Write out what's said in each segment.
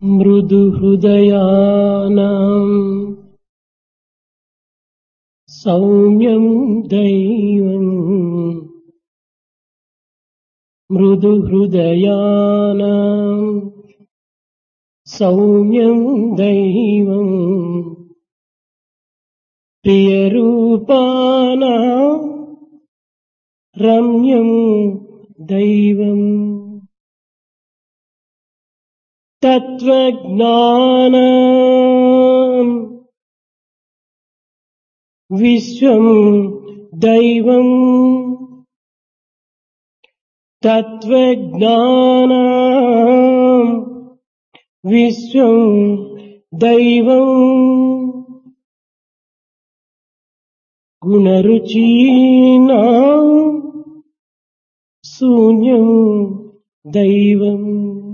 मृदुहृदयानाम् सौम्यं दैवम् मृदुहृदयानाम् सौम्यं दैवम् प्रियरूपाणा रम्यं दैवम् तत्त्वज्ञानम् विश्वं दैवम् तत्त्वज्ञानम् विश्वं दैवम् गुणरुचीना शून्यं दैवम्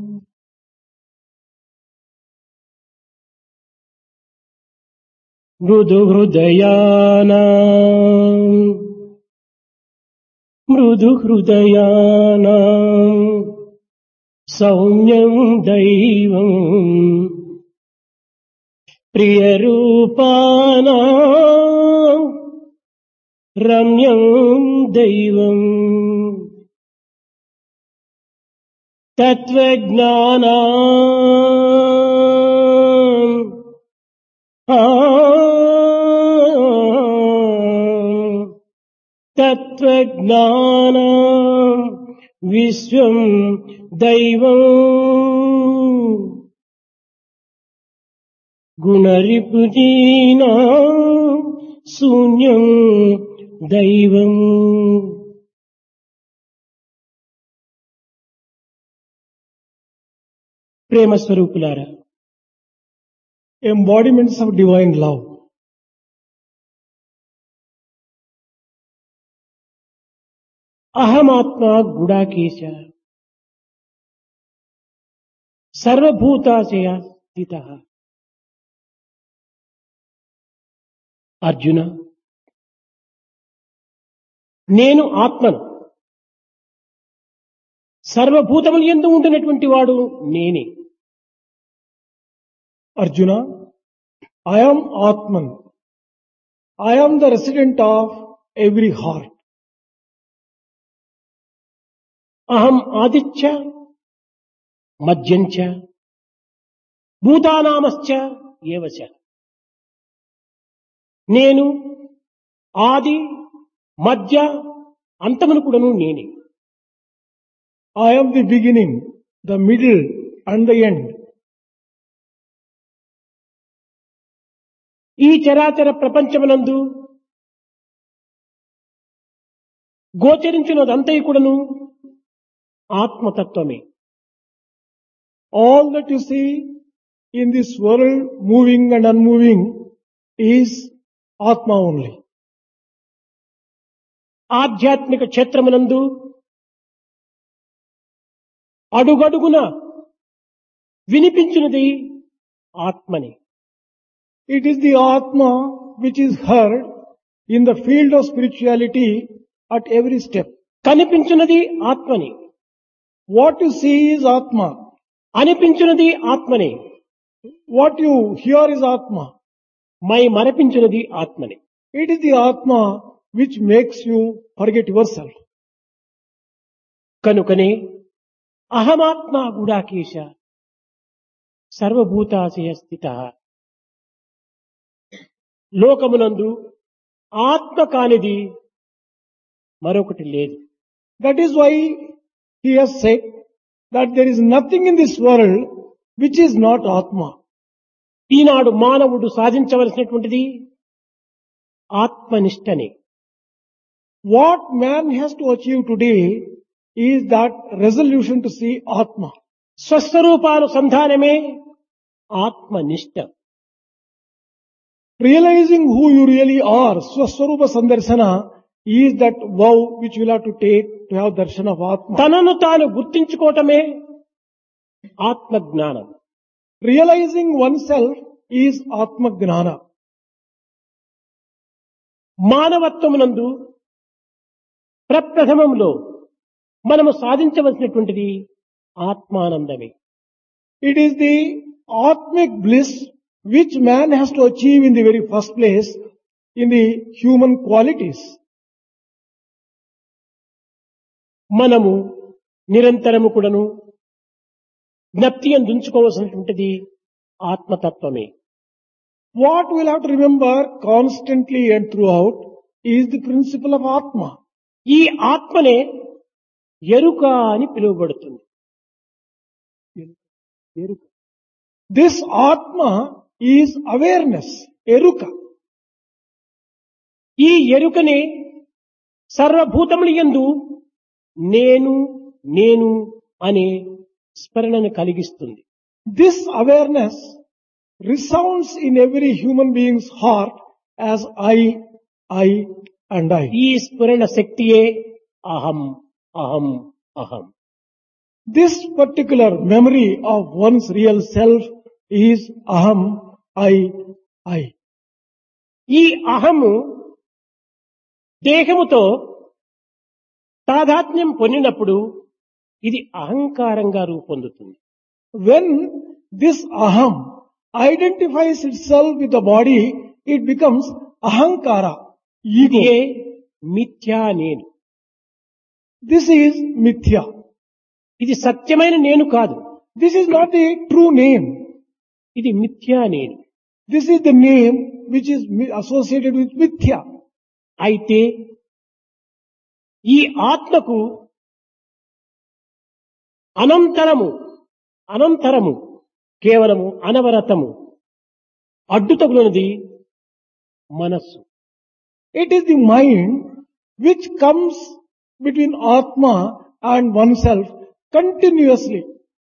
मृदुहृदयानाम् मृदुहृदयानाम् सौम्यं दैवम् प्रियरूपाणा रम्यं दैवम् तत्त्वज्ञाना तत्त्वज्ञान विश्वं दैवम् गुणरिपुजीना शून्यं दैवम् ప్రేమ స్వరూపులారా embodiments of divine love. అహమాత్మ గుడాకేశ సర్వభూతాశయ స్థిత అర్జున నేను ఆత్మను సర్వభూతములు ఎందు ఉండినటువంటి వాడు నేనే Arjuna, I am Atman. I am the resident of every heart. అహం ఆదిత్య మధ్యంచ భూతానామశ్చ ఏవచ నేను ఆది మధ్య అంతమును కూడాను నేనే I am the beginning, the middle and the end. ఈ చరాచర ప్రపంచమునందు గోచరించినదంతయు కూడాను ఆత్మతత్వమే All that you see in this world, moving and unmoving, is Atma only. ఆధ్యాత్మిక క్షేత్రమునందు అడుగడుగున వినిపించినది ఆత్మని It is the Atma which is heard in the field of spirituality at every step. కనిపించినది ఆత్మని What you see is Atma. అనిపించినది ఆత్మని What you hear is Atma. మై మరపించినది ఆత్మని It is the Atma which makes you forget yourself. కనుకనే అహమాత్మ గుడాకేశ సర్వభూతాశయ స్థిత లోకమునందు ఆత్మ కానిది మరొకటి లేదు That is why he has said that there is nothing in this world which is not Atma. ఈనాడు మానవుడు సాధించవలసినటువంటిది ఆత్మనిష్టని What man has to achieve today is that resolution to see Atma. స్వస్వరూపానుసంధానమే ఆత్మనిష్ట Realizing who you really are, Swaswarupa Sandarsana, is that vow which you will have to take to have darshan of Atma. తనను తాను గుర్తించుకోవటమే ఆత్మజ్ఞానం Realizing oneself is Atma Gnana. మానవత్వమునందు ప్రప్రథమంలో మనము సాధించవలసినటువంటిది ఆత్మానందమే It is the Atmic bliss which man has to achieve in the very first place in the human qualities. మనము నిరంతరము కూడాను జ్ఞప్తి అందించుకోవాల్సినటువంటిది ఆత్మతత్వమే What we'll have to remember constantly and throughout is the principle of Atma. ఈ ఆత్మనే ఎరుక అని పిలువబడుతుంది ఎరుక This Atma is awareness, eruka. ఈ ఎరుకనే సర్వభూతములు యందు నేను నేను అనే స్మరణను కలిగిస్తుంది This awareness resounds in every human being's heart as I, I and I. ఈ స్మరణ శక్తియే అహం అహం అహం This particular memory of one's real self is aham, I, I. ఈ అహము దేహముతో తాదాత్మ్యం పొందినప్పుడు ఇది అహంకారంగా రూపొందుతుంది When this aham identifies itself with the body, it becomes ahankara, ego. ఇదే మిథ్యా నేను This is mithya. ఇది సత్యమైన నేను కాదు This is not the true name. ఇది మిథ్యా నేను This is the name which is mi- associated with mithya. అయితే ఈ ఆత్మకు అనంతరము అనంతరము కేవలము అనవరతము అడ్డుతగులనది మనస్సు It is the mind which comes between Atma and oneself continuously.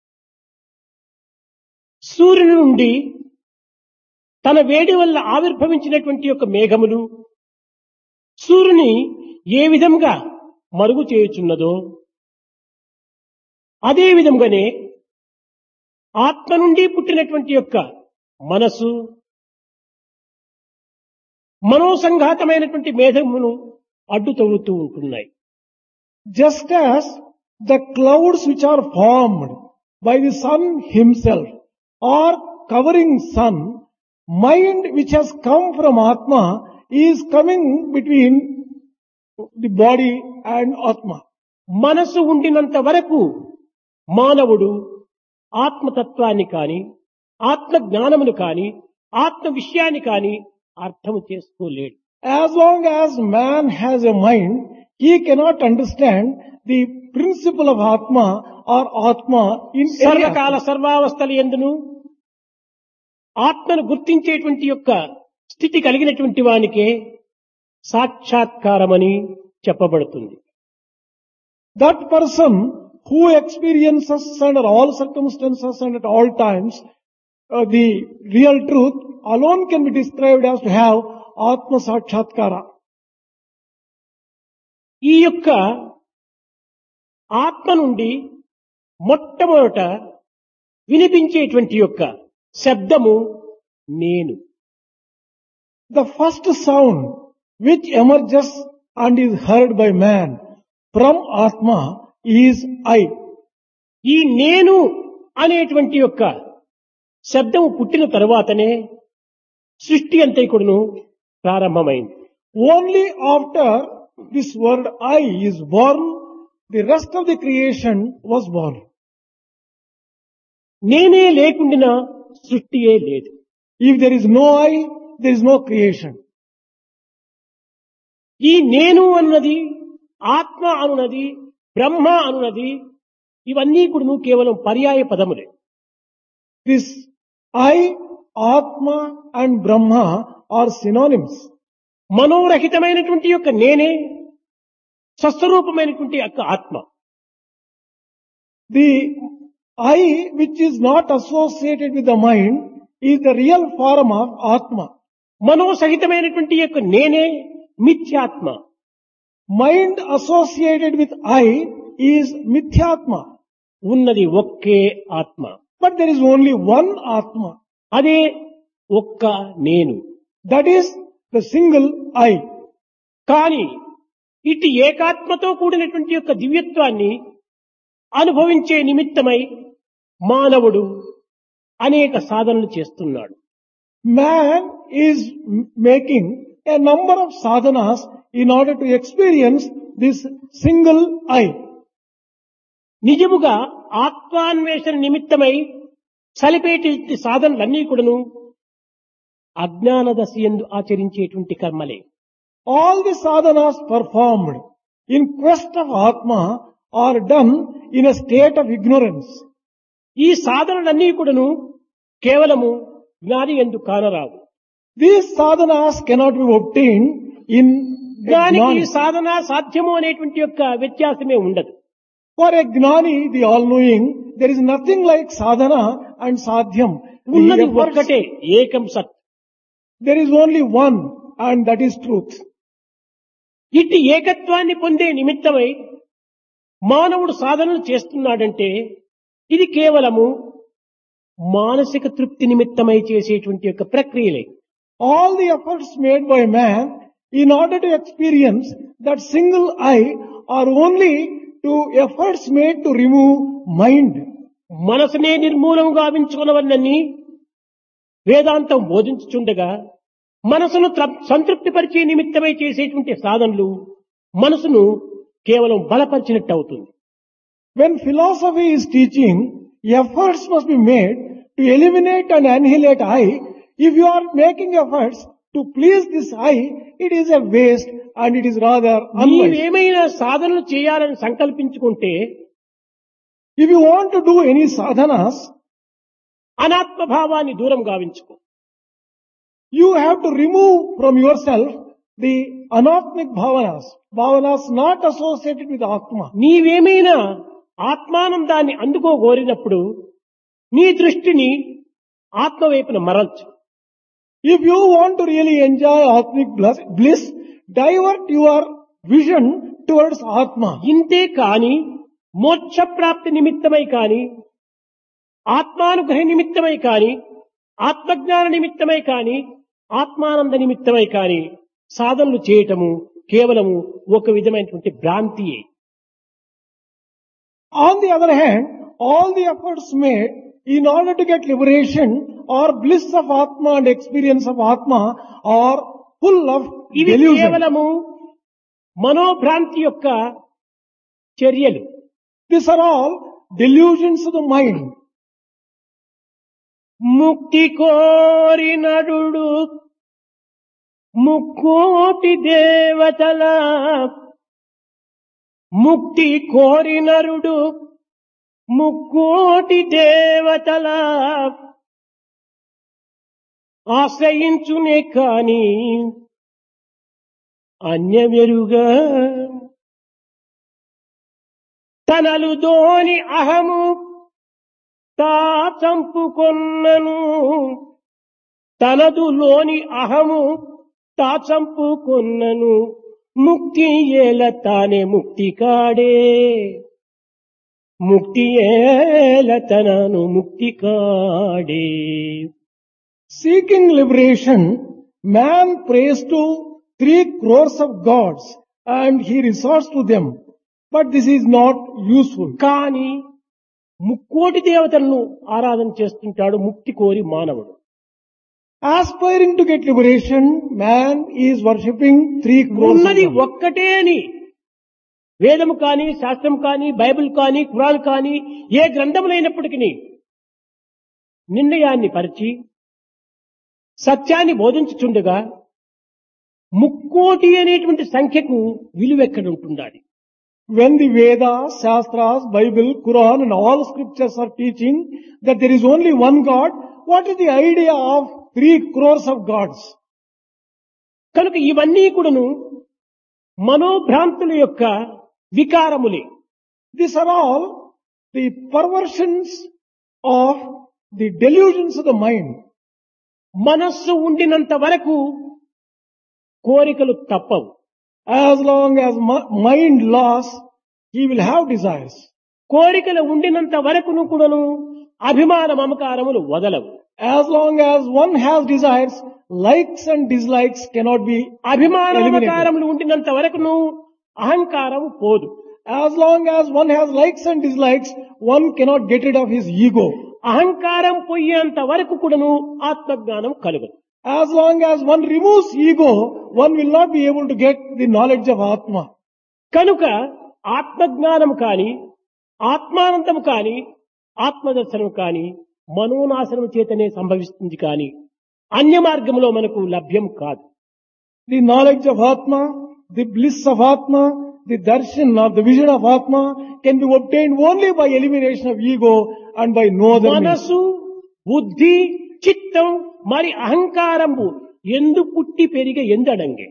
సూర్యుని నుండి తన వేడి వల్ల ఆవిర్భవించినటువంటి యొక్క మేఘములు సూర్యుని ఏ విధంగా మరుగు చేయుచున్నదో అదే విధంగానే ఆత్మ నుండి పుట్టినటువంటి యొక్క మనసు మనోసంఘాతమైనటువంటి మేఘమును అడ్డు తగులుతూ ఉంటున్నాయి Just as the clouds which are formed by the sun himself are covering sun, mind which has come from Atma is coming between the body and Atma. మనసు ఉండినంత వరకు మానవుడు ఆత్మతత్వాన్ని కాని ఆత్మ జ్ఞానమును కాని ఆత్మ విషయాన్ని కాని అర్థము చేసుకోలేడు As long as man has a mind, he cannot understand the principle of Atma or Atma in any సర్వకాల aspect. సర్వావస్థల ఎందును ఆత్మను గుర్తించేటువంటి యొక్క స్థితి కలిగినటువంటి వానికే సాక్షాత్కారమని చెప్పబడుతుంది That person who experiences under all circumstances and at all times uh, the real truth alone can be described as to have Atma Sakshatkara. ఈ యొక్క ఆత్మ నుండి మొట్టమొదట వినిపించేటువంటి యొక్క శబ్దము నేను The first sound which emerges and is heard by man from Atma is I. ఈ నేను అనేటువంటి యొక్క శబ్దము పుట్టిన తరువాతనే సృష్టి అంతైకుడును ప్రారంభమైంది Only after this word I is born, the rest of the creation was born. నేనే లేకుండిన సృష్టియే లేదు If there is no I, there is no creation. ఈ నేను అన్నది ఆత్మ అనున్నది బ్రహ్మ అనున్నది ఇవన్నీ కూడా కేవలం పర్యాయ పదములే This I, Atma and Brahma are synonyms. మనోరహితమైనటువంటి యొక్క నేనే స్వస్వరూపమైనటువంటి యొక్క ఆత్మ The I which is not associated with the mind is the real form of Atma. మనోసహితమైనటువంటి యొక్క నేనే మిథ్యాత్మ Mind associated with I is Mithyatma. ఉన్నది ఒక్కే ఆత్మ But there is only one Atma. అదే ఒక్క నేను That is the single I. కానీ ఇటు ఏకాత్మతో కూడినటువంటి యొక్క దివ్యత్వాన్ని అనుభవించే నిమిత్తమై మానవుడు అనేక సాధనలు చేస్తున్నాడు Man is m- making a number of sadhanas in order to experience this single I. నిజముగా ఆత్మాన్వేషణ నిమిత్తమై సలిపేటి సాధనలన్నీ కూడాను అజ్ఞాన దశ ఎందు ఆచరించేటువంటి కర్మలే All the sadhanas performed in quest of Atma are done in a state of ignorance. ఈ సాధనలన్నీ కూడాను కేవలము జ్ఞాని ఎందు కానరావు These sadhanas cannot be obtained in a జ్ఞానికి gnani. ఈ సాధన సాధ్యము అనేటువంటి యొక్క వ్యత్యాసమే ఉండదు For a gnani, the all-knowing, there is nothing like sadhana and sadhyam. The ఉన్నది efforts- ఒక్కటే ఏకం సత్ there is only one and that is truth. ఇట్టి ఏకత్వాన్ని పొందే నిమిత్తమై మానవుడు సాధనలు చేస్తున్నాడంటే ఇది కేవలము మానసిక తృప్తి నిమిత్తమై చేసేటువంటి యొక్క ప్రక్రియలే All the efforts made by man in order to experience that single I are only to efforts made to remove mind. మనసునే నిర్మూలం గావించుకున్నవన్నీ వేదాంతం బోధించుచుండగా మనసును త్ర- సంతృప్తిపరిచే నిమిత్తమై చేసేటువంటి సాధనలు మనసును కేవలం బలపరిచినట్టు అవుతుంది When philosophy is teaching, efforts must be made to eliminate and annihilate I. If you are making efforts to please this I, it is a waste and it is rather unwise. నీవేమైనా సాధనలు చేయాలని సంకల్పించుకుంటే If you want to do any sadhanas, అనాత్మ భావాన్ని దూరం గావించుకో you have to remove from yourself the anatmic bhavanas, bhavanas not associated with Atma. నీవేమైనా ఆత్మానందాన్ని అందుకోగోరినప్పుడు నీ దృష్టిని ఆత్మ వైపున మరల్చు If you want to really enjoy Atmic bliss, bliss, divert your vision towards Atma. ఇంతే కాని మోక్ష ప్రాప్తి నిమిత్తమై కాని ఆత్మానుగ్రహ నిమిత్తమై కాని ఆత్మజ్ఞాన నిమిత్తమై కాని ఆత్మానంద నిమిత్తమై కాని సాధనలు చేయటము కేవలము ఒక విధమైనటువంటి భ్రాంతియే On the other hand, all the efforts made in order to get liberation or bliss of Atma and experience of Atma are full of ఇవి delusion. కేవలము మనోభ్రాంతి యొక్క చర్యలు These are all delusions of the mind. ముక్తి కోరి నరుడు ముక్కోటి దేవతల ముక్తి కోరి నరుడు ముక్కోటి దేవతల ఆశ్రయించునే కాని అన్యమెరుగా తనలు దోని అహము తా చంపుకొన్నను తనదు లోని అహము తా చంపుకొన్నను ముక్తి ఏల తానే ముక్తి కాడే ముక్తి ఏల తనను ముక్తి కాడే Seeking liberation, man prays to three crores of gods and he resorts to them. But this is not useful. కాని ముక్కోటి దేవతలను ఆరాధన చేస్తుంటాడు ముక్తి కోరి మానవుడు Aspiring to get liberation, man is worshipping three crores of ఉన్నది gods. ఒక్కటే అని వేదము కానీ శాస్త్రం కానీ బైబిల్ కానీ ఖురాన్ కానీ ఏ గ్రంథములైనప్పటికీ నిర్ణయాన్ని పరిచి సత్యాన్ని బోధించుచుండగా ముక్కోటి అనేటువంటి సంఖ్యకు విలువెక్కడుంటుండాలి When the Vedas, Shastras, Bible, Quran and all scriptures are teaching that there is only one God, what is the idea of three crores of gods? కనుక ఇవన్నీ కూడాను మనోభ్రాంతుల యొక్క వికారములే These are all the perversions of the delusions of the mind. మనస్సు ఉండినంత వరకు కోరికలు తప్పవు As long as mi- mind lasts, he will have desires. కోరికలు ఉండినంత వరకును కూడాను అభిమాన మమకారములు వదలవు As long as one has desires, likes and dislikes cannot be అభిమాన eliminated. మమకారములు ఉండినంత వరకును అహంకారం పోదు As long as one has likes and dislikes, one cannot get rid of his ego. అహంకారం పోయేంత వరకు కూడాను ఆత్మజ్ఞానం కలుగదు As long as one removes ego, one will not be able to get the knowledge of Atma. కనుక ఆత్మజ్ఞానం కాని ఆత్మానందం కాని ఆత్మదర్శనం కాని మనోనాశనం చేతనే సంభవిస్తుంది కాని అన్య మార్గంలో మనకు లభ్యం కాదు The knowledge of Atma, the bliss of Atma, the darshan or the vision of Atma can be obtained only by elimination of ego and by no other means. మనసు బుద్ధి చిత్తం మరి అహంకారము ఎందు పుట్టి పెరిగే ఎందడంగే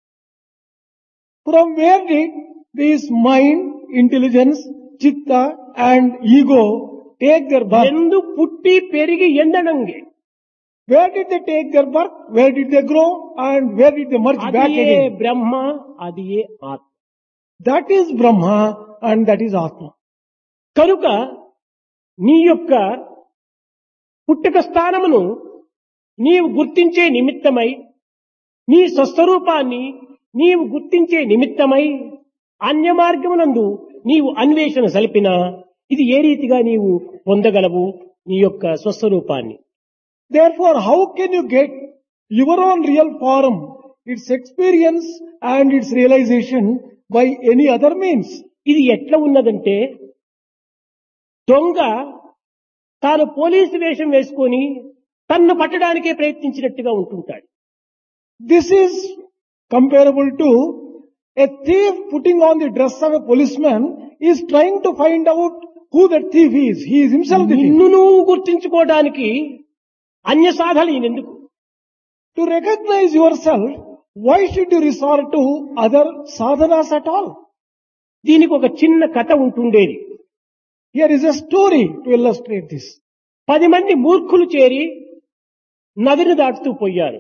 From where did this mind, intelligence, chitta and ego take their birth? ఎందు పుట్టి పెరిగి ఎందడంగే Where did they take their birth? Where did they grow? And where did they merge back అది ఏ again? బ్రహ్మ అది ఏ ఆత్మ That is Brahma and that is Atma. కనుక నీ యొక్క పుట్టుక స్థానమును నీవు గుర్తించే నిమిత్తమై నీ స్వస్వరూపాన్ని నీవు గుర్తించే నిమిత్తమై అన్య మార్గమునందు నీవు అన్వేషణ సలిపిన ఇది ఏ రీతిగా నీవు పొందగలవు నీ యొక్క స్వస్వరూపాన్ని Therefore, how can you get your own real form, its experience and its realization by any other means? ఇది ఎట్లా ఉన్నదంటే దొంగ తాను పోలీసు వేషం వేసుకొని తన్ను పట్టడానికే ప్రయత్నించినట్టుగా ఉంటుంటాడు This is comparable to a thief putting on the dress of a policeman is trying to find out who that thief is. He is himself the thief. నిన్ను నువ్వు గుర్తించుకోవడానికి అన్య సాధనలు ఈయనెందుకు To recognize yourself, why should you resort to other sadhanas at all? దీనికి ఒక చిన్న కథ ఉంటుండేది Here is a story to illustrate this. పది మంది మూర్ఖులు చేరి నదిని దాటుతూ పోయారు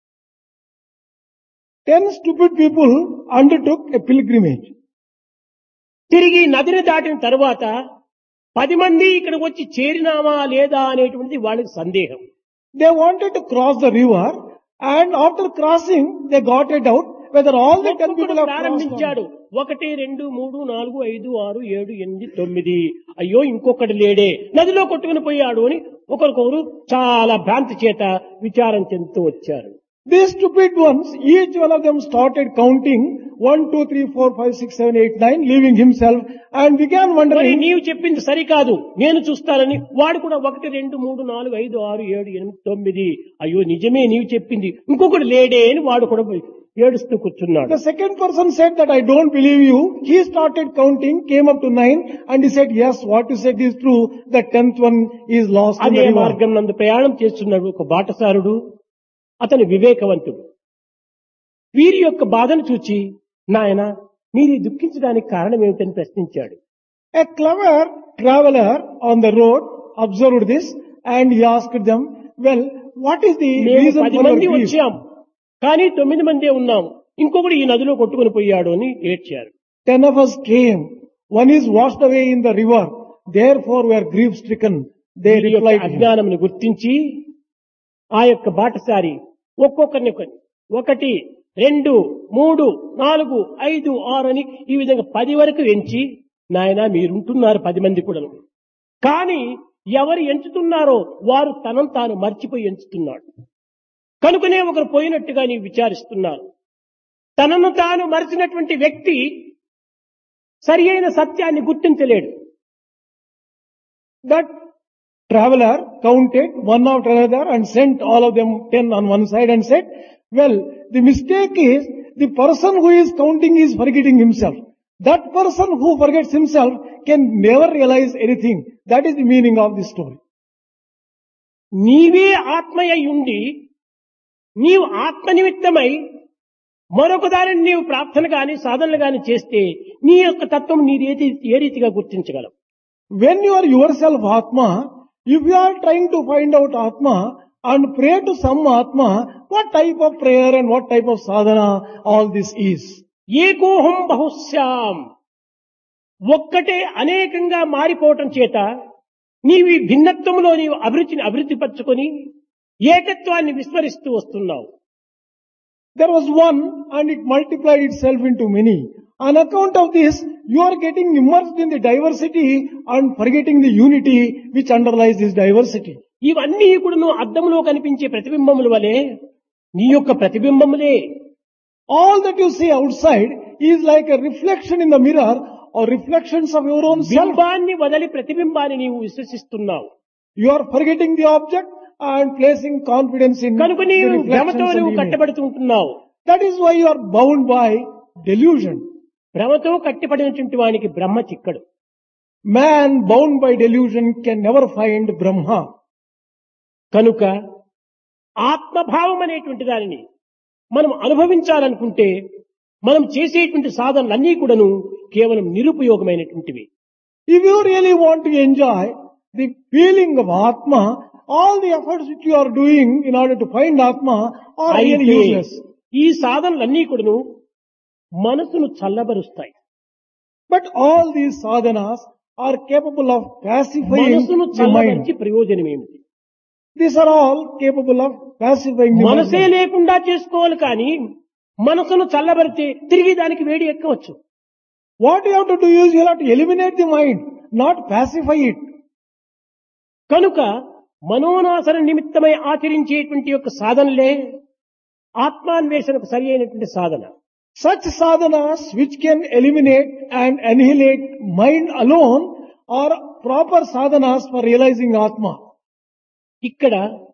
Ten stupid people undertook a pilgrimage. తిరిగి నదిని దాటిన తరువాత పది మంది ఇక్కడికి వచ్చి చేరినామా లేదా అనేటువంటిది వాళ్ళకి సందేహం They wanted to cross the river and after crossing they got a doubt whether all the ten people ఒక్కొక్కడు have crossed. or ప్రారంభించాడు ఒకటి రెండు మూడు నాలుగు ఐదు ఆరు ఏడు ఎనిమిది తొమ్మిది అయ్యో ఇంకొకటి లేడే నదిలో కొట్టుకుని పోయాడు అని ఒకరికొకరు చాలా భ్రాంతి చేత విచారం చెందుతూ వచ్చారు These stupid ones, each one of them started counting 1, 2, 3, 4, 5, 6, 7, 8, 9, leaving himself and began మరి wondering, నీవు చెప్పింది సరికాదు నేను చూస్తానని వాడు కూడా ఒకటి రెండు మూడు నాలుగు ఐదు ఆరు ఏడు ఎనిమిది తొమ్మిది అయ్యో నిజమే నీవు చెప్పింది ఇంకొకటి లేడే అని వాడు కూడా పోయి ఏడుస్తూ కూర్చున్నాడు the second person said that I don't believe you. He started counting, came up to 9 and he said, yes, what you said is true. The tenth one is lost in అదే the river. మార్గం నందు ప్రయాణం చేస్తున్నాడు ఒక బాటసారుడు అతను వివేకవంతుడు వీరి యొక్క బాధను చూచి నాయన మీరు ఈ దుఃఖించడానికి కారణం ఏమిటని ప్రశ్నించాడు A clever traveler on the road observed this and he asked them, well, what is the మేము reason పది for your మంది grief? వచ్చాం కానీ తొమ్మిది మందే ఉన్నాం ఇంకొకటి ఈ నదిలో కొట్టుకుని పోయాడు అని ఏడ్చారు Ten of us came. One is washed away in the river. Therefore we are grief stricken. They వీరి యొక్క replied, to him. అజ్ఞానమును గుర్తించి ఆ యొక్క బాటసారి ఒక్కొక్కరిని ఒకరిని ఒకటి రెండు మూడు నాలుగు ఐదు ఆరు అని ఈ విధంగా పది వరకు ఎంచి నాయన మీరుంటున్నారు పది మంది కూడా కానీ ఎవరు ఎంచుతున్నారో వారు తనను తాను మర్చిపోయి ఎంచుతున్నాడు కనుకనే ఒకరు పోయినట్టుగా నీవు విచారిస్తున్నారు తనను తాను మరిచినటువంటి వ్యక్తి సరి అయిన సత్యాన్ని గుర్తించలేడు That traveler counted one after another and sent all of them ten on one side and said, well, the mistake is the person who is counting is forgetting himself. That person who forgets himself can never realize anything. That is the meaning of this story. నీవే ఆత్మయ్య ఉండి నీవు ఆత్మ నిమిత్తమై మరొక దానిని నీవు ప్రార్థన గాని సాధనలు గాని చేస్తే నీ యొక్క తత్వం నీ రీతి ఏ రీతిగా గుర్తించగలవు When you are yourself Atma, if you are trying to find out Atma and pray to some Atma, what type of prayer and what type of sadhana all this is? ఏకోహం బహుశ్యాం ఒక్కటే అనేకంగా మారిపోవటం చేత నీవు ఈ భిన్నత్వంలో నీవు అభిరుచిని అభివృద్ధి పరచుకొని ఏకత్వాన్ని విస్మరిస్తూ వస్తున్నావు There was one and it multiplied itself into many. On account of this, you are getting immersed in the diversity and forgetting the unity which underlies this diversity. ఇవన్నీ కూడా నువ్వు అద్దంలో కనిపించే ప్రతిబింబముల వలె నీ యొక్క ప్రతిబింబములే All that you see outside is like a reflection in the mirror or reflections of your own self. బింబాన్ని వదలి ప్రతిబింబాన్ని నీవు విశ్వసిస్తున్నావు You are forgetting the object and placing confidence in కనుక the నీవు reflections భ్రమతో in the నువ్వు image. కట్టబడుతూ ఉంటున్నావు That is why you are bound by delusion. భ్రమతో కట్టిపడినటువంటి వానికి బ్రహ్మ చిక్కడు Man bound by delusion can never find Brahma. కనుక ఆత్మభావం అనేటువంటి దానిని మనం అనుభవించాలనుకుంటే మనం చేసేటువంటి సాధనలన్నీ కూడాను కేవలం నిరుపయోగమైనటువంటివి If you really want to enjoy the feeling of Atma, all the efforts which you are doing in order to find Atma are really అయితే useless. ఈ సాధనలన్నీ కూడాను మనసును చల్లబరుస్తాయి But all these sadhanas are capable of pacifying మనసును the mind. చల్లబరిచి ప్రయోజనం ఏమిటి These are all capable of pacifying the మనసే mind. లేకుండా చేసుకోవాలి కానీ మనసును చల్లబరితే తిరిగి దానికి వేడి ఎక్కవచ్చు What you have to do is you have to eliminate the mind, not pacify it. కనుక మనోనాశన నిమిత్తమై ఆచరించేటువంటి యొక్క సాధనలే ఆత్మాన్వేషణకు సరి అయినటువంటి సాధన Such sadhanas which can eliminate and annihilate mind alone are proper sadhanas for realizing Atma. ఇక్కడ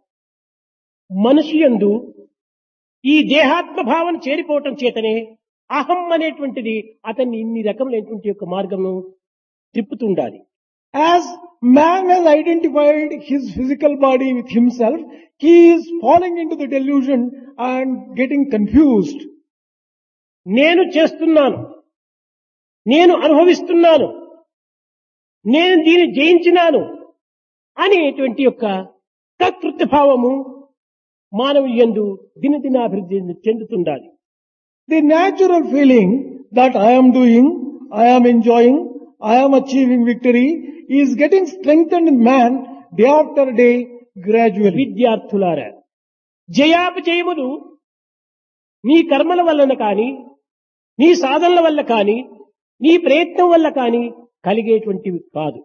మనిషి యందు ఈ దేహాత్మ భావన చేరిపోవటం చేతనే అహం అనేటువంటిది అతన్ని ఇన్ని రకములైనటువంటి యొక్క మార్గమును తిప్పుతుండాలి As man has identified his physical body with himself, he is falling into the delusion and getting confused. నేను చేస్తున్నాను నేను అనుభవిస్తున్నాను నేను దీన్ని జయించినాను అనేటువంటి యొక్క కకృత్య భావము మానవుని యందు దినదినాభివృద్ధి చెందుతుండాలి The natural feeling that I am doing, I am enjoying, I am achieving victory is getting strengthened in man day after day gradually. విద్యార్థులారా జయాపజయములు నీ కర్మల వలన కాని నీ సాధనల వల్ల కాని నీ ప్రయత్నం వల్ల కాని కలిగేటువంటివి కాదు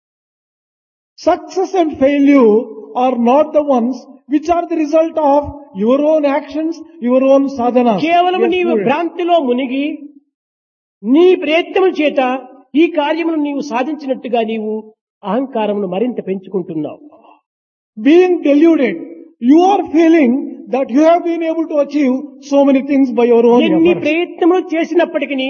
Success and failure are not the ones which are the result of your own actions, your own sadhana. కేవలం నీవు భ్రాంతిలో మునిగి నీ ప్రయత్నం చేత ఈ కార్యమును నీవు సాధించినట్టుగా నీవు అహంకారమును మరింత పెంచుకుంటున్నావు Being deluded, you are feeling that you have been able to achieve so many things by your own ఎన్ని efforts. ప్రయత్నములు చేసినప్పటికీ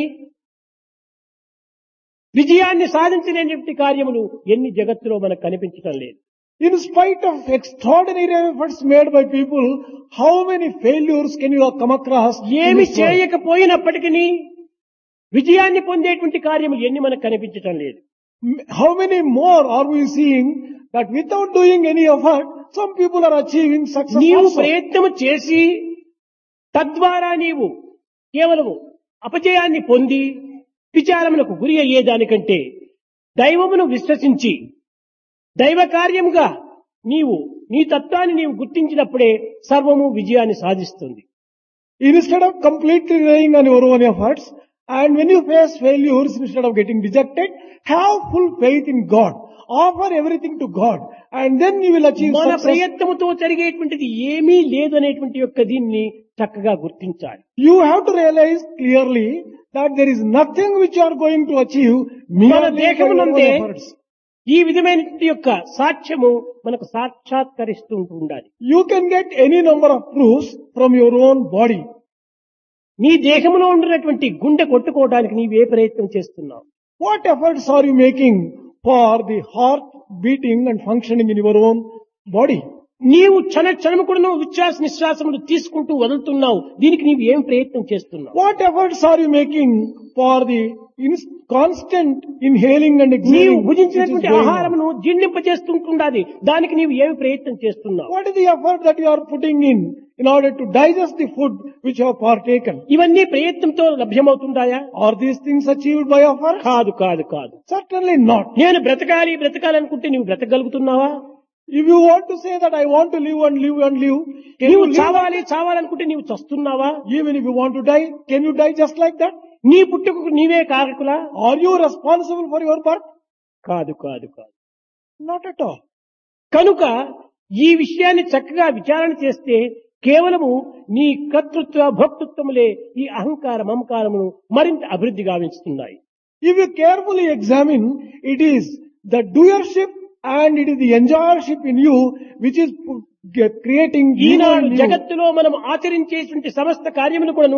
విజయాన్ని సాధించినటువంటి కార్యములు ఎన్ని జగత్తులో మనకు కనిపించడం లేదు In spite of extraordinary efforts made by people, how many failures can you come across? in ఏమి this world? చేయకపోయినప్పటికీ విజయాన్ని పొందేటువంటి కార్యము ఎన్ని మనకు కనిపించటం లేదు How many more are we seeing that without doing any effort, some people are achieving success నీవు also. ప్రయత్నము చేసి తద్వారా నీవు కేవలము అపజయాన్ని పొంది విచారములకు గురి అయ్యేదానికంటే దైవమును విశ్వసించి దైవ కార్యముగా నీవు నీ తత్వాన్ని నీవు గుర్తించినప్పుడే సర్వము విజయాన్ని సాధిస్తుంది Instead of completely relying on your own efforts, and when you face failures, instead of getting dejected, have full faith in God. Offer everything to God, and then you will achieve మన success. ప్రయత్నముతో జరిగేటువంటిది ఏమీ లేదు అనేటువంటి యొక్క దీన్ని చక్కగా గుర్తించాలి You have to realize clearly that there is nothing which you are going to achieve మన merely by your own దేహమునందే efforts. ఈ విధమైనటువంటి యొక్క సాక్ష్యము మనకు సాక్షాత్కరిస్తూ ఉండాలి You can get any number of proofs from your own body. నీ దేహంలో ఉండినటువంటి గుండె కొట్టుకోవడానికి నీవే ప్రయత్నం చేస్తున్నావు What efforts are you making for the heart beating and functioning in your own body? నీవు క్షణ క్షణము కూడా నువ్వు ఉచ్ఛ్వాస నిశ్వాసములు తీసుకుంటూ వదులుతున్నావు దీనికి నీవు ఏం ప్రయత్నం చేస్తున్నావు What efforts are you making for the ins- constant inhaling and నీవు exhaling? which is భుజించినటువంటి going on? ఆహారమును జీర్ణింపజేస్తుంటుండాలి దానికి నీవు ఏమి ప్రయత్నం చేస్తున్నావు What is the effort that you are putting in in order to digest the food which you have partaken? ఇవన్నీ ప్రయత్నంతో లభ్యమవుతుందాయా Are these things achieved by effort? కాదు కాదు కాదు Certainly not. నేను బ్రతకాలి బ్రతకాలనుకుంటే నువ్వు బ్రతకగలుగుతున్నావా If you want to say that I want to live and live and live, can నీవు you live? చావాలి చావాలనుకుంటే నీవు చస్తున్నావా Even if you want to die, can you die just like that? నీ పుట్టుకకు నీవే కారకులా Are you responsible for your birth? కాదు కాదు కాదు Not at all. కనుక ఈ విషయాన్ని చక్కగా విచారణ చేస్తే కేవలము నీ కర్తృత్వ భోక్తృత్వములే ఈ అహంకార మమకారమును మరింత అభివృద్ధి గావిస్తున్నాయి If you carefully examine, it is the doership and it is the enjoyership in you which is pu- ge- creating evil Eenadu in you. జగత్తులో మనం ఆచరించేటువంటి సమస్త కార్యములు కూడాను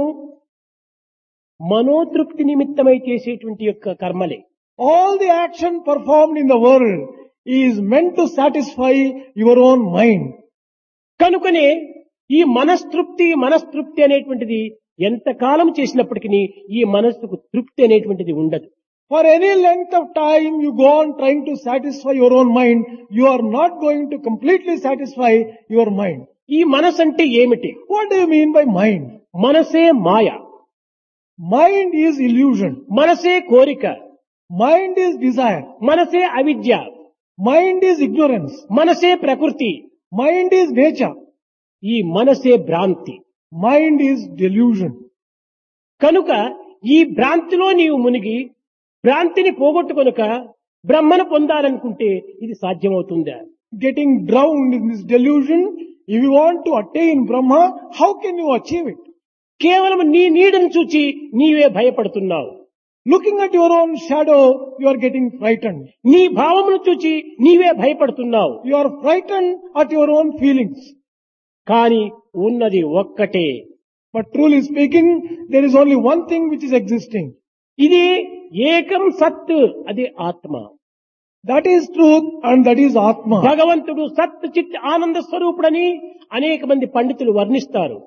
మనోతృప్తి నిమిత్తమై చేసేటువంటి యొక్క కర్మలే All the action performed in the world is meant to satisfy your own mind. కనుకనే ఈ మనస్తృప్తి మనస్తృప్తి అనేటువంటిది ఎంత కాలం చేసినప్పటికీ ఈ మనస్సుకు తృప్తి అనేటువంటిది ఉండదు For any length of time you go on trying to satisfy your own mind, you are not going to completely satisfy your mind. ఈ మనసు అంటే ఏమిటి What do you mean by mind? మనసే మాయ Mind is illusion. మనసే కోరిక Mind is desire. మనసే అవిద్య Mind is ignorance. మనసే ప్రకృతి Mind is nature. ఈ మనసే భ్రాంతి Mind is delusion. కనుక ఈ భ్రాంతిలో నీవు మునిగి భ్రాంతిని పోగొట్టుకొనుక బ్రహ్మను పొందాలనుకుంటే ఇది సాధ్యమవుతుందా Getting drowned in this delusion, if you want to attain Brahma, how can you achieve it? కేవలం నీ నీడను చూచి నీవే భయపడుతున్నావు Looking at your own shadow, you are getting frightened. నీ భావమును చూచి నీవే భయపడుతున్నావు You are frightened at your own feelings. కానీ ఉన్నది ఒక్కటే But truly speaking, there is only one thing which is existing. ఇది ఏకం సత్ అది ఆత్మ That is truth and that is Atma. భగవంతుడు సత్ చిత్ ఆనంద స్వరూపుడని అనేక మంది పండితులు వర్ణిస్తారు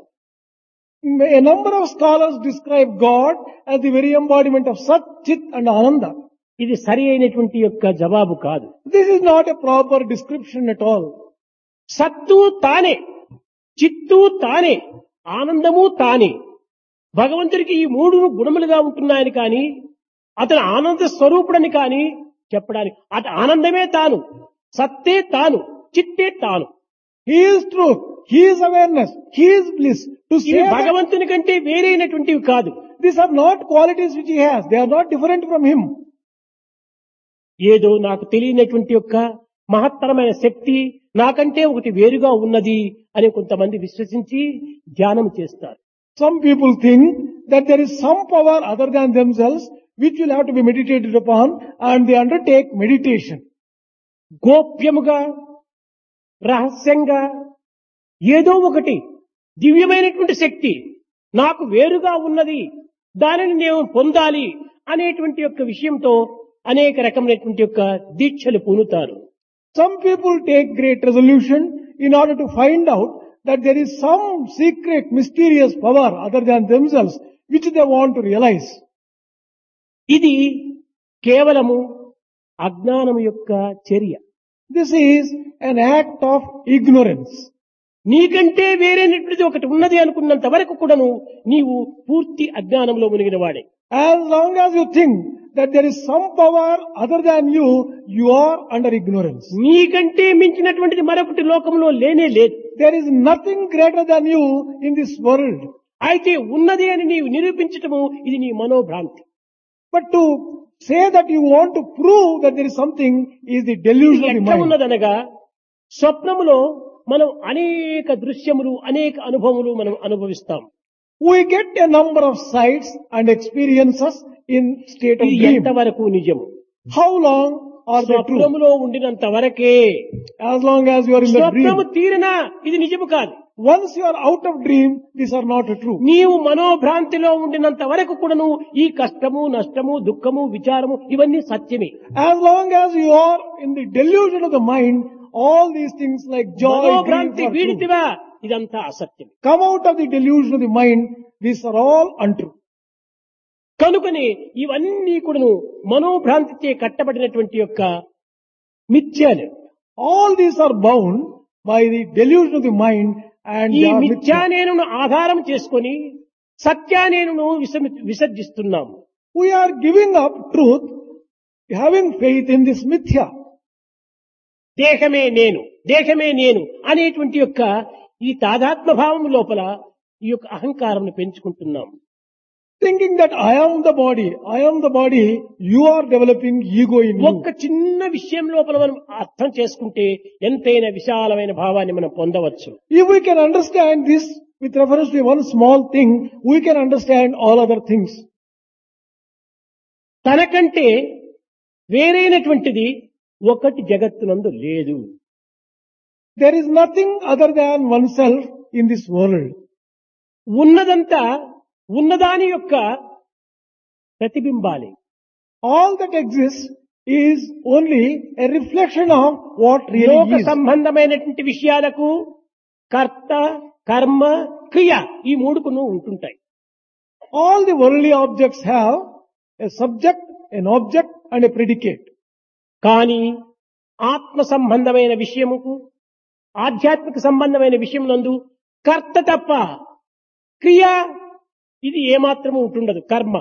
A number of scholars describe God as the very embodiment of Sat, Chit and Ananda. ఇది సరి అయినటువంటి యొక్క జవాబు కాదు This is not a proper description at all. సత్తు తానే చిత్తు తానే ఆనందము తానే భగవంతుడికి ఈ మూడు గుణములుగా ఉంటున్నాయని కానీ అతను ఆనంద స్వరూపుడని కానీ చెప్పడానికి అతని ఆనందమే తాను సత్తే తాను చిత్తే తాను He is truth. He is awareness. He is bliss. To say ఇవి that భగవంతుని కంటే వేరైనటువంటివి కాదు these are not qualities which he has. They are not different from him. ఏదో నాకు తెలియనటువంటి యొక్క మహత్తరమైన శక్తి నాకంటే ఒకటి వేరుగా ఉన్నది అని కొంతమంది విశ్వసించి ధ్యానం చేస్తారు Some people think that there is some power other than themselves which will have to be meditated upon and they undertake meditation. గోప్యముగా రహస్యంగా ఏదో ఒకటి దివ్యమైనటువంటి శక్తి నాకు వేరుగా ఉన్నది దానిని నేను పొందాలి అనేటువంటి యొక్క విషయంతో అనేక రకమైనటువంటి యొక్క దీక్షలు పూనుతారు Some people take great resolution in order to find out that there is some secret mysterious power other than themselves which they want to realize. ఇది కేవలము అజ్ఞానము యొక్క చర్య This is an act of ignorance. నీకంటే వేరైనటువంటిది ఒకటి ఉన్నది అనుకున్నంత వరకు కూడాను నీవు పూర్తి అజ్ఞానంలో మునిగిన వాడే As long as you think that there is some power other than you, you are under ignorance. నీకంటే మించినటువంటిది మరొకటి లోకంలో లేనే లేదు There is nothing greater than you in this world. అయితే ఉన్నది అని నీవు నిరూపించటము ఇది నీ మనోభ్రాంతి But to say that you want to prove that there is something is the ఇది delusion of the ఎట్లా mind. ఉన్నదనగా స్వప్నములో మనం అనేక దృశ్యములు అనేక అనుభవములు మనం అనుభవిస్తాం We get a number of sights and experiences in state of ఇది dream. ఎంతవరకు నిజము How long are they true? స్వప్నములో ఉండినంత వరకే As long as you are in the స్వప్నము dream. తీరినా ఇది నిజము కాదు Once you are out of dream, these are not true. నీవు మనోభ్రాంతిలో ఉండినంత వరకు కూడాను ఈ కష్టము నష్టము దుఃఖము విచారము ఇవన్నీ సత్యమే As long as you are in the delusion of the mind, all these things like joy, grief మనోభ్రాంతి are true. వీడితివా ఇదంతా అసత్యం Come out of the delusion of the mind, these are all untrue. కనుకనే ఇవన్నీ కూడాను మనోభ్రాంతిచే కట్టబడినటువంటి యొక్క మిథ్యాలు All these are bound by the delusion of the mind and ఈ they are మిథ్యా mithya. నేనును ఆధారం చేసుకొని సత్యానేనును విసమి విసర్జిస్తున్నాము We are giving up truth, having faith in this mithya. దేహమే నేను దేహమే నేను అనేటువంటి యొక్క ఈ తాదాత్మ భావం లోపల ఈ యొక్క అహంకారం పెంచుకుంటున్నాం Thinking that I am the body, I am the body, you are developing ego in you. ఒక్క చిన్న విషయం లోపల మనం అర్థం చేసుకుంటే ఎంతైనా విశాలమైన భావాన్ని మనం పొందవచ్చు If we can understand this with reference to one small thing, we can understand all other things. తనకంటే వేరైనటువంటిది ఒకటి జగత్తునందు లేదు There is nothing other than oneself in this world. ఉన్నదంతా ఉన్నదాని యొక్క ప్రతిబింబాలే All that exists is only a reflection of what లోక really is. సంబంధమైనటువంటి విషయాలకు కర్త కర్మ క్రియ ఈ మూడుకును ఉంటుంటాయి All the worldly objects have a subject, an object and a predicate. కానీ ఆత్మ సంబంధమైన విషయముకు ఆధ్యాత్మిక సంబంధమైన విషయం నందు కర్త తప్ప క్రియ ఇది ఏమాత్రము ఉంటుండదు కర్మ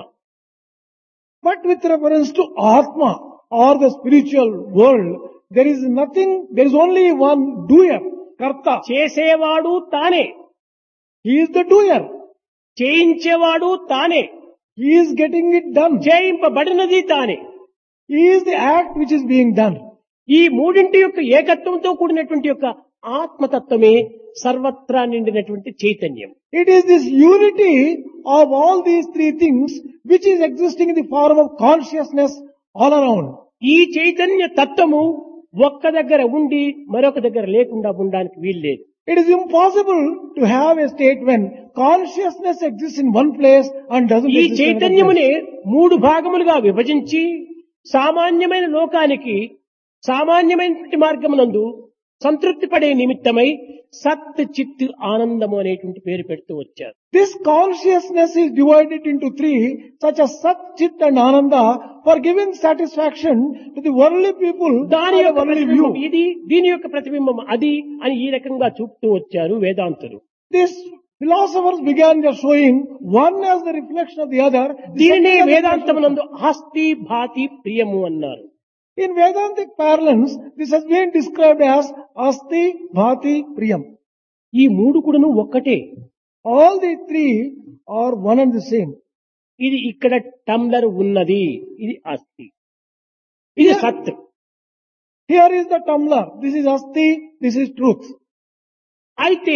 But with reference to Atma or the spiritual world, there is nothing, there is only one doer, Karta. చేసేవాడు తానే He is the doer. చేయించేవాడు తానే He is getting it done. చేయింపబడినది తానే He is the act which is being done. ఈ మూడింటి యొక్క ఏకత్వంతో కూడినటువంటి యొక్క ఆత్మతత్వమే సర్వత్రా నిండినటువంటి చైతన్యం It is this unity of all these three things which is existing in the form of consciousness all around. ఈ చైతన్య తత్వము ఒక్క దగ్గర ఉండి మరొక దగ్గర లేకుండా ఉండడానికి వీల్లేదు It is impossible to have a state when consciousness exists in one place and doesn't ఈ exist in another place. చైతన్యమునే మూడు భాగములుగా విభజించి సామాన్యమైన లోకానికి సామాన్యమైనటువంటి మార్గమునందు సంతృప్తి పడే నిమిత్తమై సత్ చిత్ ఆనందము అనేటువంటి పేరు పెడుతూ వచ్చారు This consciousness is divided into three, such as Sat, Chit and Ananda, for giving satisfaction to the worldly people దాని and a యొక్క worldly ప్రతిబింబం view. ఇది దీని యొక్క ప్రతిబింబం అది అని ఈ రకంగా చూపుతూ వచ్చారు వేదాంతులు This philosophers began their showing one as the reflection of the other. the దీనినే second as the reflection of- వేదాంతమునందు ఆస్తి భాతి ప్రియము అన్నారు In Vedantic parlance, this has been described as Asti, Bhati, Priyam. ఈ మూడు కూడాను ఒక్కటే All the three are one and the same. ఇది ఇక్కడ టమ్లర్ ఉన్నది ఇది ఆస్తి ఇది Yeah. సత్ Here is the tumbler. This is Asti, this is truth. అయితే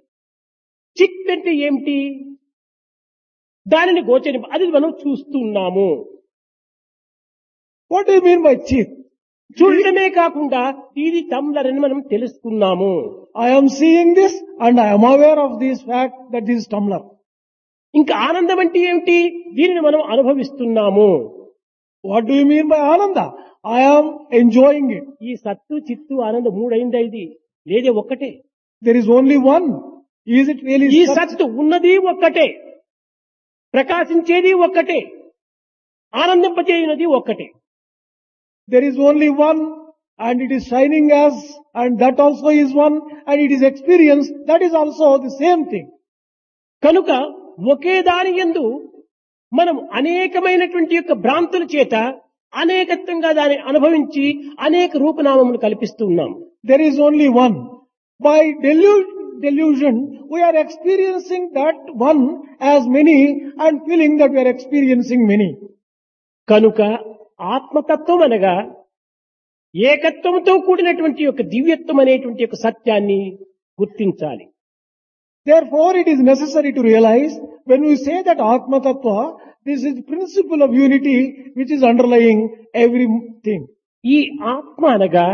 చిత్ అంటే ఏమిటి దానిని గోచరి అది మనం చూస్తున్నాము What do you mean by Chit? చూడటమే కాకుండా ఇది టమ్లర్ అని మనం తెలుసుకున్నాము I am seeing this and I am aware of this fact that this is tumbler. ఇంకా ఆనందం అంటే ఏమిటి దీనిని మనం అనుభవిస్తున్నాము What do you mean by Ananda? I am enjoying it. ఈ సత్తు చిత్తు ఆనందం మూడైందా ఇది లేదే ఒక్కటే There is only one. Is it really ఈ Sat? సత్తు ఉన్నది ఒక్కటే ప్రకాశించేది ఒక్కటే ఆనందింపజేయునది ఒక్కటే There is only one and it is shining as and that also is one and it is experience. That is also the same thing. కనుక ఒకే దాని యందు మనం అనేకమైనటువంటి యొక్క భ్రాంతుల చేత అనేకత్వంగా దాన్ని అనుభవించి అనేక రూపనామములు కల్పిస్తూ ఉన్నాం There is only one. By delu- delusion, we are experiencing that one as many and feeling that we are experiencing many. కనుక ఆత్మతత్వం అనగా ఏకత్వంతో కూడినటువంటి యొక్క దివ్యత్వం అనేటువంటి యొక్క సత్యాన్ని గుర్తించాలి Therefore, it is necessary to realize when we say that Atma Tattva, this is the principle of unity which is underlying everything. ఈ ఆత్మ అనగా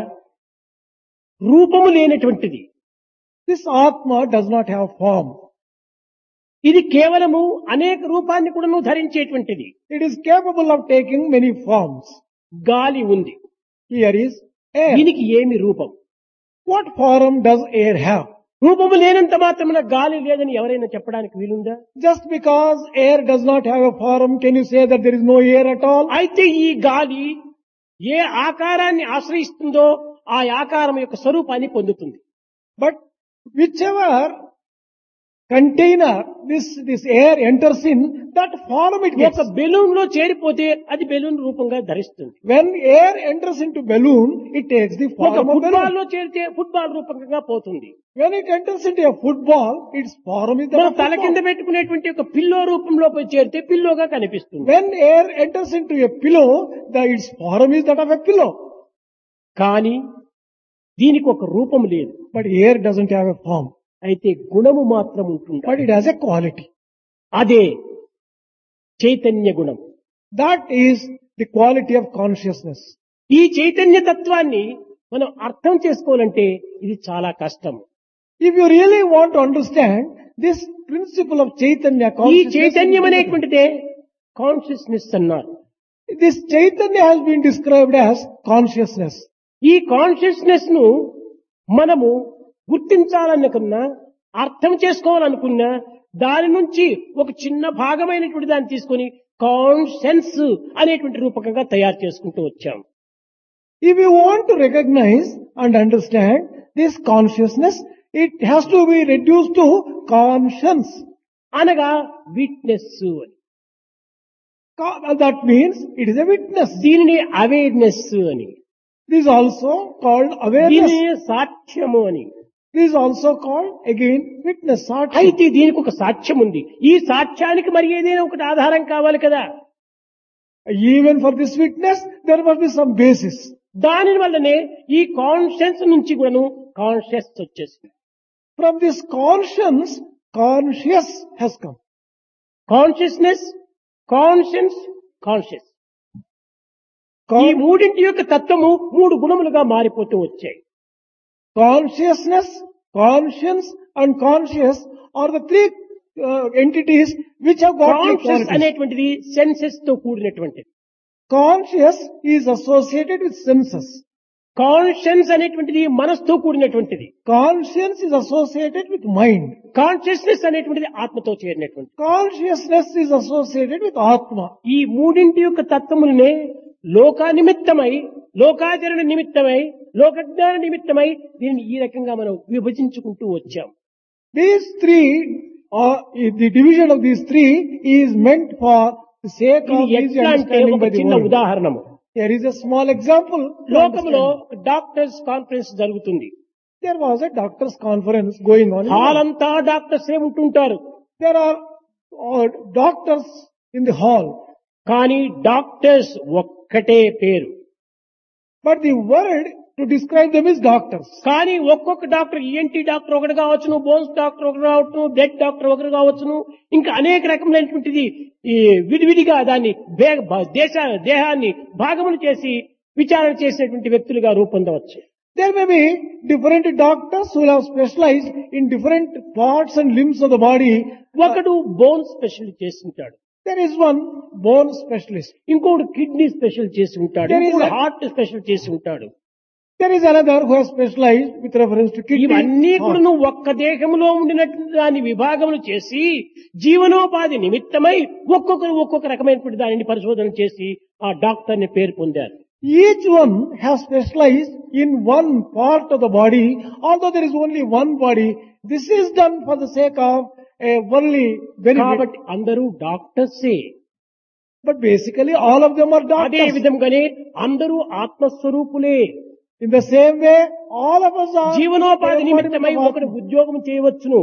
రూపము లేనటువంటిది This Atma does not have form. ఇది కేవలము అనేక రూపాన్ని కూడాను ధరించేటువంటిది It is capable of taking many forms. గాలి ఉంది Here is air. దీనికి ఏమి రూపం What form does air have? రూపము లేనంత మాత్రమున గాలి లేదని ఎవరైనా చెప్పడానికి వీలుందా Just because air does not have a form, can you say that there is no air at all? అయితే ఈ గాలి ఏ ఆకారాన్ని ఆశ్రయిస్తుందో ఆ ఆకారం యొక్క స్వరూపాన్ని పొందుతుంది But whichever container, this, this air enters in, that form it gets. ఒక బెలూన్ లో చేరిపోతే అది బెలూన్ రూపంగా ధరిస్తుంది When air enters into balloon, it takes the ఒక form of ఫుట్బాల్ balloon. లో చేరితే ఫుట్బాల్ రూపంగా పోతుంది When it enters into a football, its form is that మనం of తల కింద football. పెట్టుకునేటువంటి ఒక పిల్లో రూపంలో పోయి చేరితే పిల్లోగా కనిపిస్తుంది When air enters into a pillow, the, its form is that of a pillow. కానీ దీనికి ఒక రూపం లేదు But air doesn't have a form. అయితే గుణము మాత్రం ఉంటుంది But it has a quality. అదే చైతన్య గుణం That is the quality of consciousness. ఈ చైతన్య తత్వాన్ని మనం అర్థం చేసుకోవాలంటే ఇది చాలా కష్టం If you really want to understand this principle of Chaitanya ఈ consciousness, చైతన్యం అనేటువంటిదే కాన్షియస్నెస్ అన్నారు this Chaitanya has been described as consciousness. ఈ కాన్షియస్నెస్ ను మనము గుర్తించాలనుకున్నా అర్థం చేసుకోవాలనుకున్నా దాని నుంచి ఒక చిన్న భాగమైనటువంటి దాన్ని తీసుకొని కాన్షియన్స్ అనేటువంటి రూపకంగా తయారు చేసుకుంటూ వచ్చాం If you want to recognize and understand this consciousness, it has to be reduced to conscience. అనగా విట్నెస్ అని Co- That means it is a witness. దీనిని అవేర్నెస్ అని This is also called awareness. దీనిని సాక్ష్యము అని This is also called again witness. Sakshi. అయితే దీనికి ఒక సాక్ష్యం ఉంది ఈ సాక్ష్యానికి మరి ఏదైనా ఒకటి ఆధారం కావాలి కదా Even for this witness, there must be some basis. దాని వల్లనే ఈ కాన్షియన్స్ నుంచి కూడాను కాన్షియస్ వచ్చేసింది From this conscience, conscious has come. Consciousness conscience conscious ఈ Con- మూడింటి యొక్క తత్వము మూడు గుణములుగా మారిపోతూ వచ్చాయి consciousness, conscience and conscious are the three uh, entities which have got three conscious qualities. అనేటువంటిది సెన్సెస్ తో కూడినటువంటిది Conscious is associated with senses. Conscience అనేటువంటిది మనసుతో కూడినటువంటిది Conscience is associated with mind. Consciousness అనేటువంటిది ఆత్మతో చేరినటువంటిది Consciousness is associated with Atma. ఈ మూడింటి యొక్క తత్వములనే లోకా నిమిత్తమై లోకాచరణ నిమిత్తమై లోకజ్ఞాన నిమిత్తమై దీనిని ఈ రకంగా మనం విభజించుకుంటూ వచ్చాం These three, or the division of these three is meant for the sake ఇది of easy ఎట్లా అంటే understanding ఒక by the చిన్న world. ఉదాహరణము There is a small example. to లోకంలో understand. డాక్టర్స్ కాన్ఫరెన్స్ జరుగుతుంది There was a doctor's conference going on. in hall the- అంతా doctors ఏ ఉంటుంటారు There are uh, doctors in the hall, కానీ doctors ఒక్కటే పేరు but the word to describe them is doctors. కానీ ఒక్కొక్క డాక్టర్ ఈఎన్టీ డాక్టర్ ఒకటి కావచ్చును బోన్స్ డాక్టర్ ఒకటి కావచ్చును బ్లడ్ డాక్టర్ ఒకటి కావచ్చును ఇంకా అనేక రకములైనటువంటిది ఈ విడివిడిగా దాన్ని బే- బ- దేశ దేహాన్ని భాగములు చేసి విచారణ చేసినటువంటి వ్యక్తులుగా రూపొందవచ్చు There may be different doctors who will have specialized in different parts and limbs of the body. ఒకడు బోన్ స్పెషల్ చేసి ఉంటాడు There is one bone specialist. ఇంకోడు కిడ్నీ స్పెషల్ చేసి ఉంటాడు There is ఇంకోడు a- హార్ట్ స్పెషల్ చేసి ఉంటాడు There is another who has specialized with reference to kidney. ఇవన్నీ heart. కూడా నువ్వు ఒక్క దేహంలో ఉండినట్టు దాన్ని విభాగములు చేసి జీవనోపాధి నిమిత్తమై ఒక్కొక్కరు ఒక్కొక్క రకమైనటువంటి దానిని పరిశోధన చేసి ఆ డాక్టర్ ని పేరు పొందారు Each one has specialized in one part of the body, although there is only one body. This is done for the sake of a worldly benefit. కాబట్టి అందరూ డాక్టర్సే But basically all of them are అదే doctors. విధంగానే అందరూ ఆత్మస్వరూపులే In the same way, all of us are జీవనోపాధి నిమిత్తమై embodiment of ఒకడు Atma. ఉద్యోగం చేయవచ్చును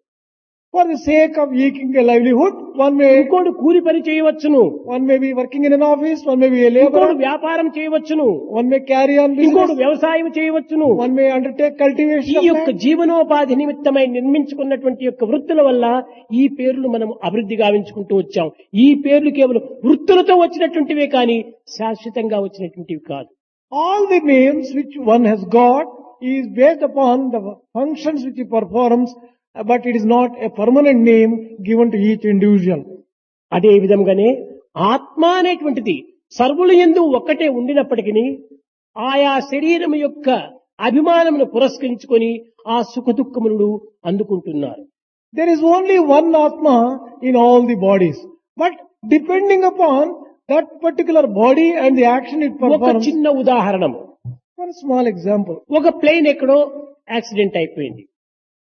For the sake of eking a livelihood, one may ఇంకోడు కూలి పని చేయవచ్చును one may be working in an office, one may be a ఇంకోడు laborer, వ్యాపారం చేయవచ్చును one may carry on ఇంకోడు business, వ్యవసాయం చేయవచ్చును one may undertake ఈ cultivation of యొక్క land. జీవనోపాధి నిమిత్తమై నిర్మించుకున్నటువంటి యొక్క వృత్తుల వల్ల ఈ పేర్లు మనం అభివృద్ధి గావించుకుంటూ వచ్చాం ఈ పేర్లు కేవలం వృత్తులతో వచ్చినటువంటివే కానీ శాశ్వతంగా వచ్చినటువంటివి కాదు All the names which one has got is based upon the functions which he performs, but it is not a permanent name given to each individual. అదే విధంగానే ఆత్మ అనేటువంటిది సర్వులు ఎందు ఒక్కటే ఉండినప్పటికీ ఆయా శరీరం యొక్క అభిమానమును పురస్కరించుకొని ఆ సుఖ దుఃఖములను అందుకుంటున్నారు There is only one Atma in all the bodies. But depending upon that particular body and the action it ఒక performs, చిన్న ఉదాహరణము one small example. ఒక ప్లేన్ ఎక్కడో యాక్సిడెంట్ అయిపోయింది